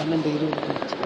பன்னெண்டு இருபது போச்சு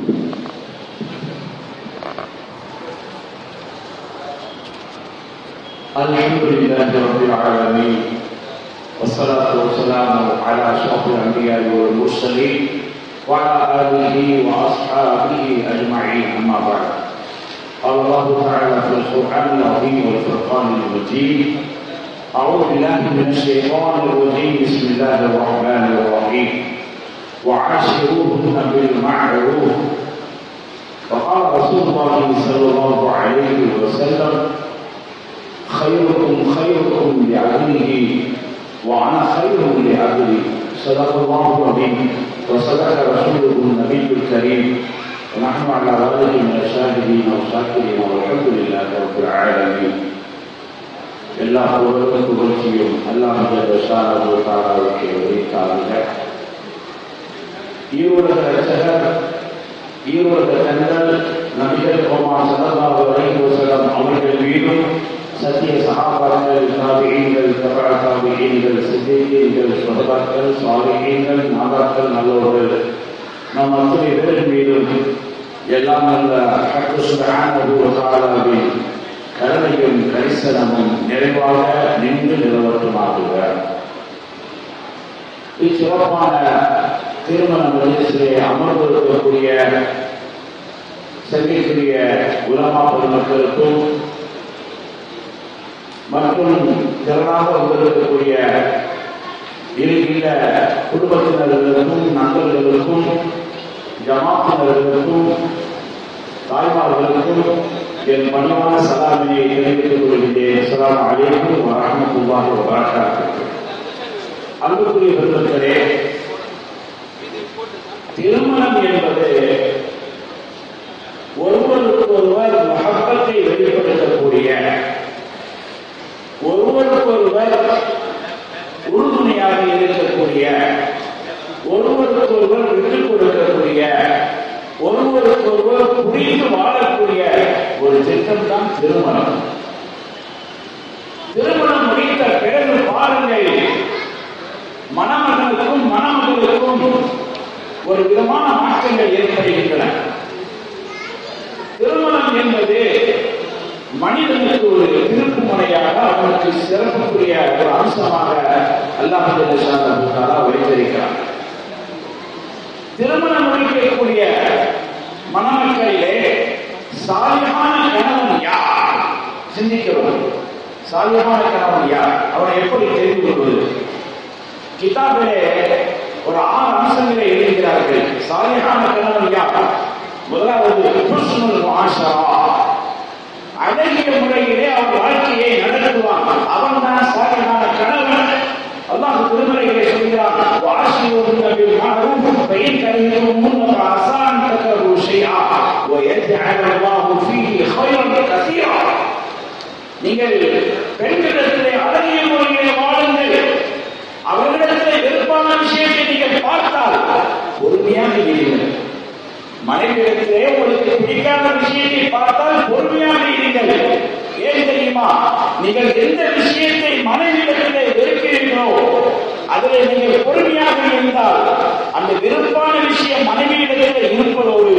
الحمد لله رب العالمين والصلاة والسلام على أشرف الأنبياء والمرسلين وعلى آله وأصحابه أجمعين أما بعد قال الله تعالى في القرآن العظيم والفرقان المجيد أعوذ بالله من الشيطان الرجيم بسم الله الرحمن الرحيم وعاشروهن بالمعروف وقال رسول الله صلى الله عليه وسلم خيركم خيركم لعدله وأنا خير لعدلي صدق الله العظيم وصدق رسوله النبي الكريم ونحن على ذلك من الشاهدين والشاكرين والحمد لله رب العالمين எல்லா புகழும் புகழ்ச்சியும் அல்லாஹ் ஜல்லஷானஹு தஆலாவுக்கு உரித்தாகுக ஈரோட ரச்சகர் ஈரோட தங்கள் நபிகள் கோமான் ஸல்லல்லாஹு அலைஹி வஸல்லம் அவர்கள் மீதும் சத்திய சகாபாக்கள் தாபியீன்கள் தபா தாபியீன்கள் சித்திகீன்கள் சுஹபாக்கள் சாலிஹீன்கள் நாதாக்கள் நல்லவர்கள் நம் அத்தனை பேர் மீதும் எல்லாம் நல்ல ஹக்கு சுப்ஹானஹு வ தஆலாவின் கருணையும் கரிசனமும் நிறைவாக நின்று நிலவட்டுமாகுக இச்சிறப்பான திருமண மஜிசிலே அமர்ந்திருக்கக்கூடிய சென்னைக்குரிய உலமா பெருமக்களுக்கும் மற்றும் திறனாக வந்திருக்கக்கூடிய இருக்கின்ற குடும்பத்தினர்களுக்கும் நண்பர்களுக்கும் ஜமாத்தினர்களுக்கும் தாய்மார்களுக்கும் என் பணிவான சலாமினை தெரிவித்துக் கொள்கின்றேன் அஸ்ஸலாமு அலைக்கும் வரஹ்மத்துல்லாஹி வபரகாத்துஹு அன்புக்குரிய பெருமக்களே திருமணம் என்பது ஒருவருக்கு ஒருவர் மகப்பத்தை வெளிப்படுத்தக்கூடிய ஒருவருக்கு ஒருவர் உறுதுணையாக இருக்கக்கூடிய ஒருவருக்கு ஒருவர் விட்டுக் கொடுக்கக்கூடிய ஒருவருக்கு ஒருவர் புரிந்து வாழக்கூடிய ஒரு திட்டம் தான் திருமணம் திருமணம் முடித்த பிறகு பாருங்கள் மணமகனுக்கும் மணமகளுக்கும் ஒரு விதமான மாற்றங்கள் ஏற்படுகின்றன திருமணம் என்பது மனிதனுக்கு ஒரு திருப்பு முறையாக அவனுக்கு சிறப்புக்குரிய ஒரு அம்சமாக அல்லாஹ் வைத்திருக்கிறார் திருமணம் முடிக்கக்கூடிய மணமக்களிலே சாலியான கணவன் யார் சிந்திக்கிறோம் சாலியான கணவன் யார் அவனை எப்படி தெரிந்து கொள்வது கிதாபிலே ஒரு ஆறு அம்சங்களை எழுதுகிறார்கள் சாலியான கணவன் யார் முதலாவது ஹுஸ்னுல் முஆஷரா அழகிய முறையிலே அவன் வாழ்க்கையை நடத்துவான் அவன் தான் சாலியான கணவன் அல்லாஹ் திருமலைகளை சொல்கிறான் வாசியோடு நபில் மாறும் பெயின் கரையும் முன் ஆசான் தக்கரு ஷைஆ ويجعل الله فيه خيرا كثيرا நீங்கள் பெண்களிடத்திலே அழகிய முறையிலே வாழுங்கள் அவர்களிடத்திலே வெறுப்பான விஷயத்தை நீங்கள் பார்த்தால் பொறுமையாக இருங்கள் மனைவியிடத்திலே உங்களுக்கு பிடிக்காத விஷயத்தை பார்த்தால் பொறுமையாக இருங்கள் ஏன் தெரியுமா நீங்கள் எந்த விஷயத்தை மனைவியிடத்திலே வெறுக்கிறீர்களோ அதில் நீங்கள் பொறுமையாக இருந்தால் அந்த வெறுப்பான விஷயம் மனைவியிடத்திலே இருப்பதோடு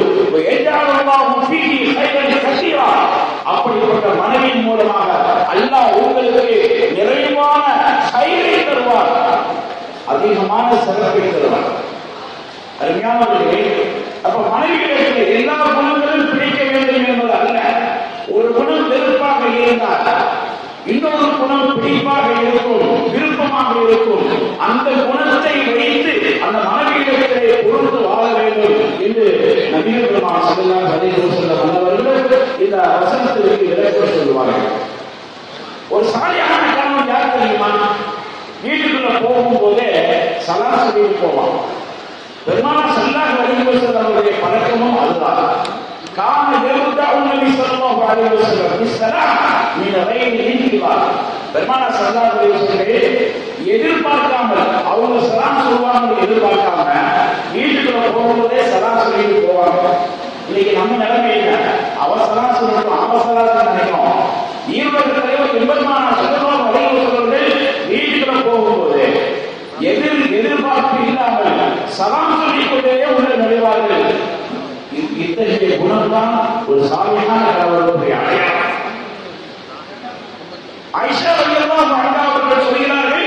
அப்படிப்பட்ட மனைவியின் மூலமாக அல்லாஹ் உங்களுக்கு நிறைவான கயிறை தருவார் அதிகமான சிறப்பை தருவார் அருமையானவர்களே அப்ப மனைவிகளுக்கு எல்லா குணங்களும் பிடிக்க வேண்டும் என்பது அல்ல ஒரு குணம் வெறுப்பாக இருந்தால் இன்னொரு குணம் பிடிப்பாக இருக்கும் விருப்பமாக இருக்கும் அந்த குணத்தை வைத்து அந்த மனைவியிடத்திலே பொறுத்து வாழ வேண்டும் என்று நபிகள் பெருமான் சொல்லலாம் பதிவு சொல்ல வந்தவர்கள் இந்த வசனத்திற்கு விளக்கம் சொல்லுவார்கள் ஒரு சாலியான கணவன் யார் தெரியுமா வீட்டுக்குள்ள போகும்போதே சலா சொல்லிட்டு போவான் பெருமான சல்லாஹ் அலிவசல் அவருடைய பழக்கமும் அதுதான் காம யர்தஉ நபி ஸல்லல்லாஹு அலைஹி வஸல்லம் பிஸ்ஸலாம் மின் கைரி இன்திவா பெருமான சல்லாஹ் அலிவசல்லே எதிர்பார்க்காமல் அவங்க சலாம் சொல்லுவாங்க எதிர்பார்க்காம வீட்டுக்குள்ள போகும்போதே சலாம் சொல்லிட்டு போவாங்க இன்னைக்கு நம்ம நிலைமை என்ன அவசரம் சொல்லணும் அவசரம் நினைக்கிறோம் ஈரோடு தலைவர் பெருமானா சல்லல்லாஹு அலைஹி வஸல்லம் வீட்டுக்குள்ள போகும்போது எதிர் எதிர்பார்ப்பு இல்லாமல் சலாம் சொல்லிக் கொண்டே உள்ள நுழைவார்கள் இ- இத்தகைய குணம்தான் ஒரு சாமியான கணவனுடைய அடையாளம் ஐஷா ரலியல்லாஹு அன்ஹா அவர்கள் சொல்கிறார்கள்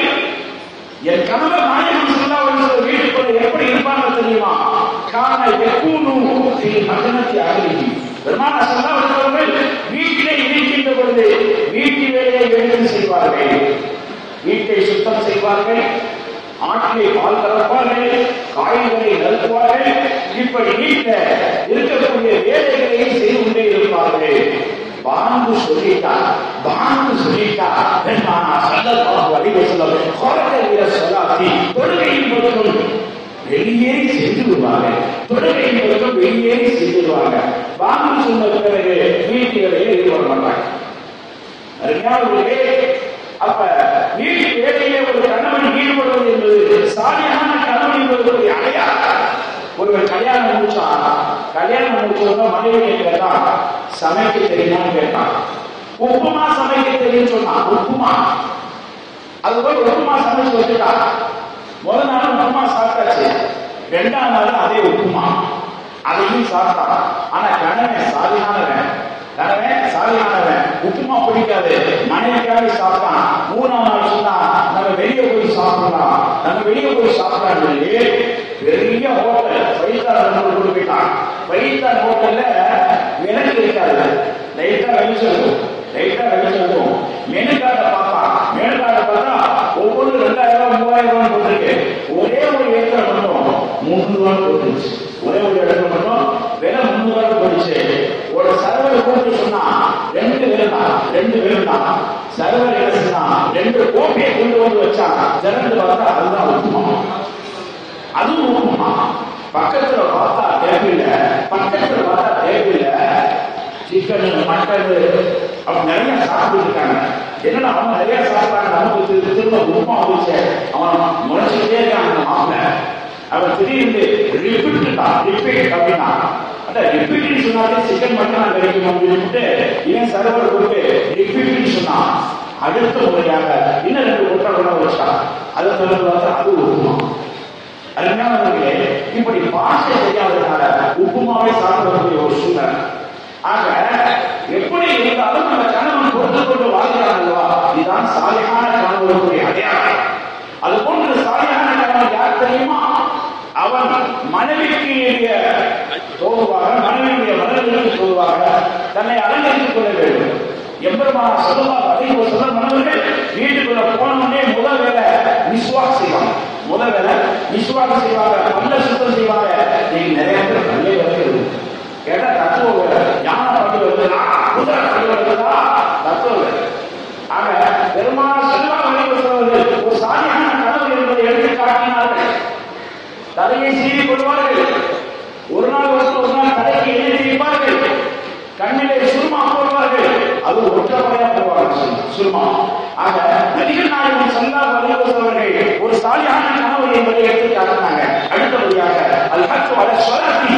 என் கணவர் நாயகம் ஸல்லல்லாஹு அலைஹி வஸல்லம் வீட்டுக்குள்ள எப்படி இருப்பாங்க தெரியுமா கான யகூனு ஃபீ மகனத்தி அஹ்லிஹி பெருமானா ஸல்லல்லாஹு அலைஹி வஸல்லம் வீட்டிலே இருக்கின்ற பொழுது வீட்டு வேலையை எழுந்து செய்வார்கள் வீட்டை சுத்தம் செய்வார்கள் ஆட்டிலே பால் கலப்பார்கள் காய்கறி நறுக்குவார்கள் இப்படி வீட்டில் இருக்கக்கூடிய வேலைகளை செய்து கொண்டே இருப்பார்கள் பாங்கு சொல்லிட்டா பாங்கு சொல்லிட்டா பெருமானா ஸல்லல்லாஹு அலைஹி வஸல்லம் கொரக வீர ஸலாத்தி தொழுகையின் பக்கம் வெளியேறி சென்று விடுவாங்க தொழுகையின் பக்கம் வெளியேறி சென்று விடுவாங்க பாங்கு சொன்ன பிறகு வீட்டு வேலையில் ஈடுபட மாட்டாங்க அருமையானவர்களே அப்ப வீட்டு வேலையிலே ஒரு கணவன் ஈடுபடுவது என்பது சாலியான கணவன் என்பதற்கு அடையாளம் ஒருவர் கல்யாணம் முடிச்சா கல்யாணம் முடிச்சவங்க மனைவி கேட்டான் சமைக்க தெரியுமான்னு கேட்டான் உப்புமா சமைக்க தெரியும் சொன்னான் உப்புமா அது போய் உப்புமா சமைச்சு வச்சுட்டா முதல் நாள் உப்புமா சாப்பிட்டாச்சு ரெண்டாம் நாள் அதே உப்புமா அதையும் சாப்பிட்டான் ஆனா கணவன் சாதியானவன் கணவன் சாதியானவன் உப்புமா பிடிக்காது மனைவிக்காக சாப்பிட்டான் மூணாம் நாள் சொன்னா நம்ம வெளியே போய் சாப்பிடலாம் நம்ம வெளியே போய் சாப்பிடலாம் சொல்லி பெரிய ஹோட்டல் ஃபைவ் ஸ்டார் கொண்டு போயிட்டான் ஃபைவ் ஸ்டார் ஹோட்டல்ல விலங்கு இருக்காது லைட்டா வெளிச்சம் லைட்டா வெளிச்சம் மெனு கார்டை பார்த்தா மெனு கார்டை பார்த்தா ஒவ்வொரு ரெண்டாயிரம் ரூபாய் மூவாயிரம் ரூபாய் போட்டிருக்கு ஒரே ஒரு ஏக்கர் மட்டும் முந்நூறு ரூபாய் போட்டுருச்சு ஒரே ஒரு இடத்துல மட்டும் விலை முந்நூறு ரூபாய் போட்டுச்சு ஒரு சர்வர் கூப்பிட்டு சொன்னா ரெண்டு பேரு தான் ரெண்டு பேரு தான் சர்வர் என்ன சொன்னா ரெண்டு கோப்பையை கொண்டு வந்து வச்சா திறந்து பார்த்தா அதுதான் உப்புமா அதுவும் உப்புமா பக்கத்துல பார்த்தா டேபிள்ல பக்கத்துல பார்த்தா டேபிள்ல சிக்கன் மட்டன் அப்படி நிறைய சாப்பிட்டு இருக்காங்க என்னடா அவன் நிறைய சாப்பிட்டாங்க நமக்கு திரு- திரும்ப உப்புமா போச்சு அவன் முளைச்சிட்டே இருக்கான் அந்த மாப்பிள்ள அவன் திடீர்னு ரிப்பீட் தான் ரிப்பீட் அப்படின்னா அதான் ரிப்பீட்னு சொன்னாலே சிக்கன் மட்டன் கிடைக்கும் அப்படின்னு சொல்லிட்டு இவன் சர்வர் கொடுத்து ரிப்பீட்னு சொன்னான் அடுத்த முறையாக இன்னும் ரெண்டு ஒற்றை உணவு வச்சான் அதை தொடர்ந்து பார்த்தா அது உப்புமா அருமையானவர்களே இப்படி பாஷை தெரியாததுனால உப்புமாவை சாப்பிடக்கூடிய ஒரு சூழ்நிலை ஆக எப்படி இருந்தாலும் அந்த கணவன் பொறுத்து கொண்டு வாழ்கிறான் அல்லவா இதுதான் சாலையான கணவனுடைய அடையாளம் அது போன்று சாலையான கணவன் யார் தெரியுமா அவன் மனைவிக்கு தோதுவாக மனைவியுடைய மனதிற்கு தோதுவாக தன்னை அலங்கரித்துக் கொள்ள வேண்டும் எம்பெருமான சொல்லுவா அதிக சொல்ல மனவர்கள் வீட்டுக்குள்ள போனோடனே முதல் வேலை விஸ்வாஸ் செய்வாங்க முதல் வேலை விஸ்வாஸ் செய்வாங்க பல்ல சுத்தம் செய்வாங்க நீங்க நிறைய பேர் பல்லே வருகிறது கேட்டா தத்துவ வேலை ஞான பள்ளி வருதுதா குதிரை பள்ளி வருதுதா தத்துவ வேலை ஆக பெருமான செல்வா வழிபடுறவர்கள் ஒரு சாதியான கனவு என்பதை எடுத்து காட்டினார்கள் தலையை சீவி கொள்வார்கள் ஒரு நாள் வந்து ஒரு நாள் தலைக்கு எண்ணெய் செய்வார்கள் கண்ணிலே சுருமா போடுவார்கள் அது ஒற்றப்படையா போவார்கள் சுருமா ஆக நடிகர் நாயகன் சல்லா வலிவசவர்கள் ஒரு சாலியான கனவு என்பதை எடுத்து காட்டினாங்க அடுத்தபடியாக அது ஹக்கு வர சொலாத்தி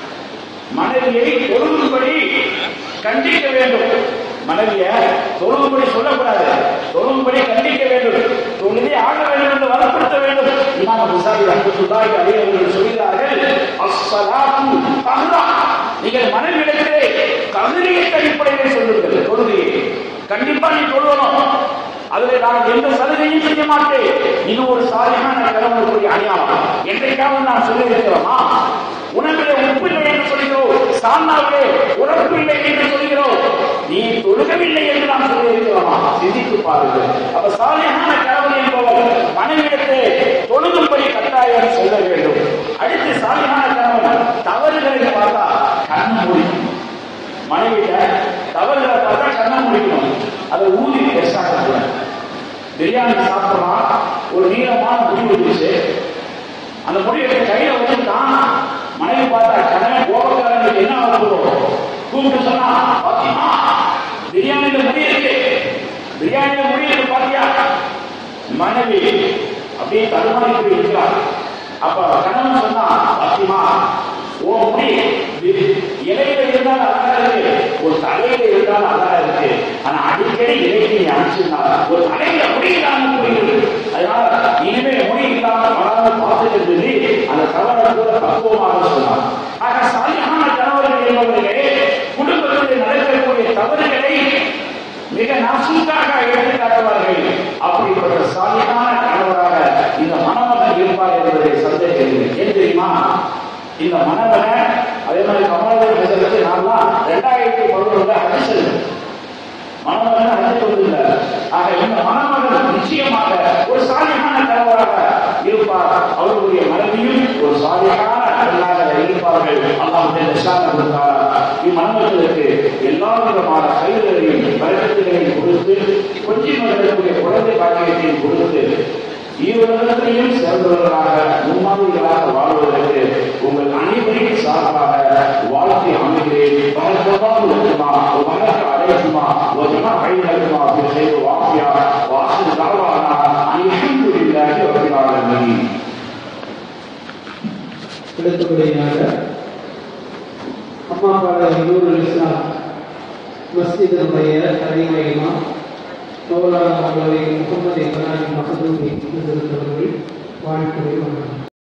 மனைவியை தொழுகும்படி கண்டிக்க வேண்டும் மனைவிய தொழுகும்படி சொல்லக்கூடாது தொழுகும்படி கண்டிக்க வேண்டும் தொழுதே ஆக வேண்டும் என்று வலுப்படுத்த வேண்டும் இமாம் புசாரி ரஹ்மத்துல்லாஹி அலைஹி அவர்கள் சொல்கிறார்கள் அஸ்ஸலாத்து தஹ்ரா நீங்கள் மனைவியிடத்திலே கதிரியத் அடிப்படையில் சொல்லுங்கள் தொழுகையை கண்டிப்பா நீ தொழுவணும் அதுல நான் எந்த சலுகையும் செய்ய மாட்டேன் இது ஒரு சாலியான கடவுளுக்குரிய அடையாளம் என்றைக்காவது நான் சொல்லி இருக்கிறோமா உணவிலே உப்பில்லை என்று சொல்கிறோம் சாந்தாவிலே உறப்பில்லை என்று சொல்கிறோம் நீ தொழுகவில்லை என்று நாம் சொல்லி இருக்கிறோமா சிந்தித்து பாருங்கள் அப்ப சாலியான கடவுள் என்பவர் மனைவிடத்தை தொழுகும்படி கட்டாயம் சொல்ல வேண்டும் அடுத்து சாலியான கடவுள் தவறுகளை பார்த்தா கண்ணு முடிக்கும் மனைவியில தவறுகளை பார்த்தா கண்ணை முடிக்கணும் அதை ஊதி பெருசாக கூடாது பிரியாணி சாப்பிடலாம் ஒரு நீளமான முடி வந்துச்சு அந்த முடி எடுத்து கையில வச்சுட்டான் மனைவி பார்த்தா கணவன் கோபக்காரனுக்கு என்ன ஆகும் கூப்பிட்டு சொன்னா பாத்திமா பிரியாணியில முடி இருக்கு பிரியாணியில முடி இருக்கு பாத்தியா மனைவி அப்படியே தடுமாறி போய் இருக்கிறார் அப்ப கணவன் சொன்னா பாத்திமா ஓ முடி வி- இலையில இருந்தால் அழகா இருக்கு ஒரு தலையில இருந்தால் அழகா இருக்கு ஆனா அடிக்கடி இலைக்கு நீ அனுப்பிச்சிருந்தா ஒரு தலையில முடி இல்லாம போயிருக்கு அதனால இனிமே முடி இல்லாம வராம பார்த்துட்டு சொல்லி அந்த ரெண்டாயிரத்தி பதினொன்றுல ஹஜ் செல்லும் மணமகன் ஹஜ் கொண்டிருந்த ஆக இந்த மணமகன் நிச்சயமாக ஒரு சாலியான கணவராக இருப்பார் அவர்களுடைய மனைவியும் ஒரு சாலியான பெண்ணாக இருப்பார்கள் அல்லாஹ் இம்மணமகளுக்கு எல்லா விதமான கைகளையும் பழக்கங்களையும் கொடுத்து கொஞ்சி மகளுடைய குழந்தை பாக்கியத்தையும் கொடுத்து இருவரிடத்திலையும் சிறந்தவர்களாக முன்மாதிரிகளாக வாழ்வதற்கு உங்கள் அனைவரையும் சார்பாக வாழ்க்கை அமைகிறேன் வணக்கமாக இருக்குமா வணக்க அடையுமா வஜமா கைநடுமா செய்து வாசியா வாசல் தாழ்வானா அனைத்தும் இல்லாத வகையாளர்கள் அடுத்தபடியாக அம்மாபாளையம் நூறுல் இஸ்லாம் மஸ்ஜிதினுடைய தலைமையுமா மௌலானா மௌலவி முகமது இப்ராஹிம் மஹதூமி அவர்கள் வாழ்த்துறை வழங்கினார்